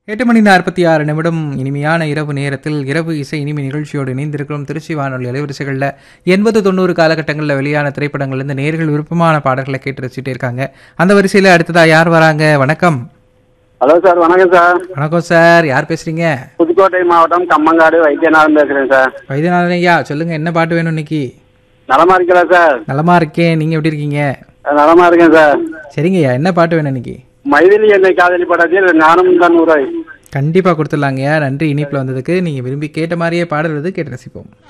எட்டு மணி நாற்பத்தி ஆறு நிமிடம் இனிமையான இரவு நேரத்தில் இரவு இசை இனிமை நிகழ்ச்சியோடு இணைந்திருக்கிறோம் திருச்சி வானொலி அலைவரிசைகளில் எண்பது தொண்ணூறு காலகட்டங்களில் வெளியான திரைப்படங்கள்லேருந்து நேர்கள் விருப்பமான பாடல்களை கேட்டு ரசிச்சுட்டே இருக்காங்க அந்த வரிசையில் அடுத்ததா யார் வராங்க வணக்கம் ஹலோ சார் வணக்கம் சார் வணக்கம் சார் யார் பேசுறீங்க புதுக்கோட்டை மாவட்டம் கம்மங்காடு வைத்தியநாதன் பேசுறேன் சார் வைத்தியநாதன் ஐயா சொல்லுங்க என்ன பாட்டு வேணும் இன்னைக்கு நலமா இருக்கல சார் நலமா இருக்கேன் நீங்க எப்படி இருக்கீங்க நலமா இருக்கேன் சார் சரிங்க ஐயா என்ன பாட்டு வேணும் இன்னைக்கு மைதிலி என்னை காதலி படத்தில் ஞானம் தான் உரை கண்டிப்பா கொடுத்துடலாங்கய்யா நன்றி இனிப்புல வந்ததுக்கு நீங்க விரும்பி கேட்ட மாதிரியே பாடல் வந்து கேட்டு ரசிப்போம்